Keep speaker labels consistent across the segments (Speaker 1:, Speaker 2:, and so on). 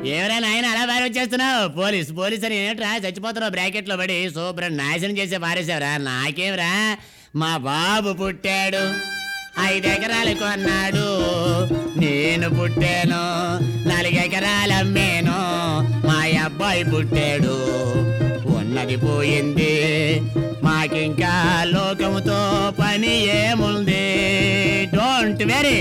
Speaker 1: ఏమరా నాయన అలా బాగా వచ్చేస్తున్నావు పోలీస్ పోలీస్ అని ఏంట్రా చచ్చిపోతున్నావు బ్రాకెట్ లో పడి శుభ్రం నాశనం చేసే పారేసావురా నాకేమరా మా బాబు పుట్టాడు ఐదు ఎకరాలు కొన్నాడు నేను పుట్టాను నాలుగు ఎకరాలు అమ్మాను మా అబ్బాయి పుట్టాడు ఉన్నది పోయింది మాకింకా లోకముతో పని ఏముంది డోంట్ వెరీ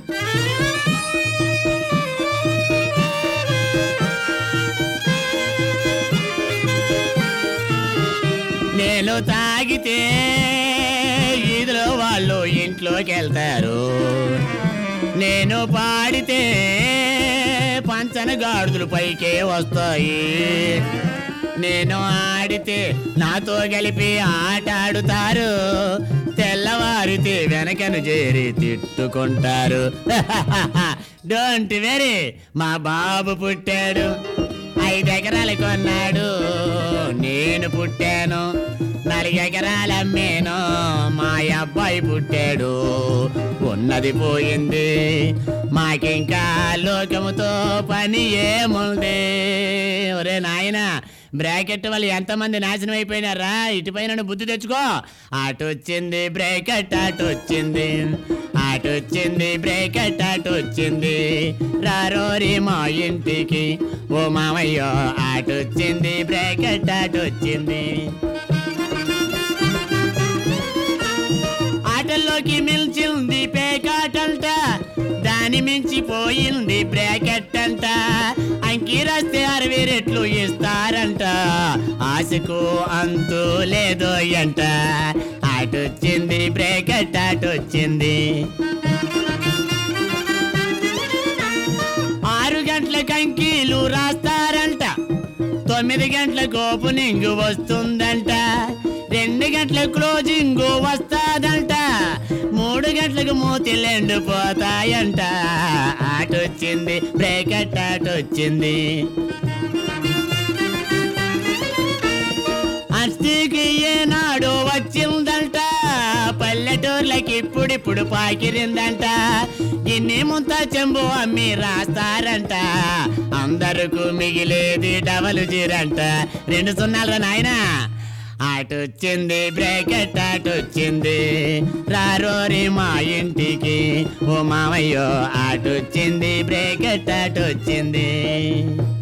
Speaker 1: నేను తాగితే ఈదులో వాళ్ళు ఇంట్లోకి వెళ్తారు నేను పాడితే పంచన గాడిదలు పైకే వస్తాయి నేను ఆడితే నాతో కలిపి ఆట ఆడుతారు తెల్లవారితే వెనకను చేరి తిట్టుకుంటారు డోంట్ వెరీ మా బాబు పుట్టాడు ఐదు ఎకరాలు కొన్నాడు నేను పుట్టాను నాలుగు ఎకరాలు అమ్మాను మా అబ్బాయి పుట్టాడు ఉన్నది పోయింది మాకింకా లోకముతో పని ఏముంది ఒరే నాయనా బ్రాకెట్ వాళ్ళు ఎంతమంది నాశనం అయిపోయినారా ఇటుపైన బుద్ధి తెచ్చుకో అటొచ్చింది బ్రేకెట్ అటొచ్చింది అటొచ్చింది బ్రేకెట్ అటొచ్చింది రారోరి మా ఇంటికి ఓ మామయ్యో అటొచ్చింది బ్రేకెట్ అటొచ్చింది ఆటల్లోకి మిల్చింది పేకాటంట దాని మించిపోయింది బ్రాకెట్ అంట అంకి రాస్తే అరవై రెట్లు ఇస్తారంట ఆశకు అంతు లేదో అంట అటొచ్చింది బ్రేకెట్ అటొచ్చింది ఆరు గంటల కంకీలు రాస్తారంట తొమ్మిది గంటలకు ఓపెనింగ్ వస్తుందంట రెండు గంటల క్లోజింగ్ వస్తాదంట మూడు గంటలకు మూతిలు ఎండిపోతాయంట ఆటొచ్చింది బ్రేకెట్ ఆటొచ్చింది అస్థికి ఏనాడు వచ్చిందంట పల్లెటూర్లకి ఇప్పుడిప్పుడు పాకిరిందంట గిన్నె ముంత చెంబు అమ్మి రాస్తారంట అందరకు మిగిలేది డబలు జీరంట రెండు సున్నాలు నాయనా అటొచ్చింది బ్రేకెట్ అటొచ్చింది రారోరి మా ఇంటికి ఓ మామయ్యో అటొచ్చింది బ్రేకెట్ అటొచ్చింది